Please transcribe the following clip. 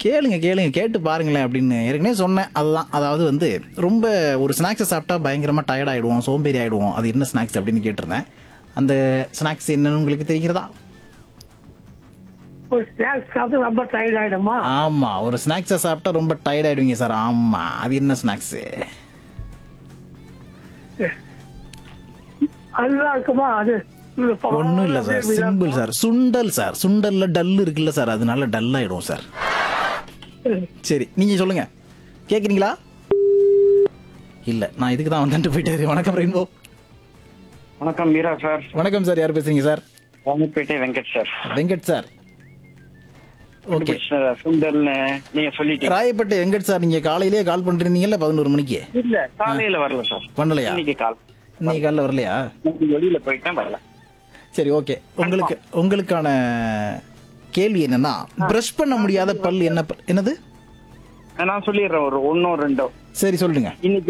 கேளுங்க கேளுங்க கேட்டு பாருங்களேன் அப்படின்னு ஏற்கனவே சொன்னேன் அதுதான் அதாவது வந்து ரொம்ப ஒரு ஸ்நாக்ஸை சாப்பிட்டா பயங்கரமாக டயர்ட் ஆகிடுவோம் சோம்பேறி ஆகிடுவோம் அது என்ன ஸ்நாக்ஸ் அப்படின்னு கேட்டிருந்தேன் அந்த ஸ்நாக்ஸ் என்னன்னு உங்களுக்கு தெரிகிறதா ஒரு ஸ்நாக்ஸ் சாப்பிட்டு ரொம்ப டயர்ட் ஆயிடுமா ஆமாம் ஒரு ஸ்நாக்ஸை சாப்பிட்டா ரொம்ப டயர்ட் ஆகிடுவீங்க சார் ஆமாம் அது என்ன ஸ்நாக்ஸு அதுதான் இருக்குமா அது ஒன்றும் இல்லை சார் சிம்பிள் சார் சுண்டல் சார் சுண்டல்ல டல் இருக்குல்ல சார் அதனால டல் ஆகிடும் சார் சரி நீங்கள் சொல்லுங்கள் கேட்குறீங்களா இல்லை நான் இதுக்கு தான் வந்துட்டு போயிட்டாரு வணக்கம் ரெயின்போ வணக்கம் மீரா சார் வணக்கம் சார் யார் பேசுறீங்க sir Ramapettai Venkat sir Venkat sir okay சுந்தர்னு நீங்க சொல்லிட்டீங்க ராயப்பட்டு வெங்கட் சார் நீங்க காலையிலேயே கால் பண்ணிருந்தீங்கல்ல பதினோரு மணிக்கு இல்ல காலையில வரல சார் பண்ணலையா இன்னைக்கு கால் இன்னைக்கு காலைல வரலையா இன்னைக்கு வெளியில போயிட்டேன் வரல சரி ஓகே உங்களுக்கு உங்களுக்கான கேள்வி என்னன்னா பிரஷ் பண்ண முடியாத பல் என்ன பல்- என்னது நான் சொல்லிடுறேன் ஒரு ஒன்னோ ரெண்டோ சரி சொல்லுங்க இன்னைக்கு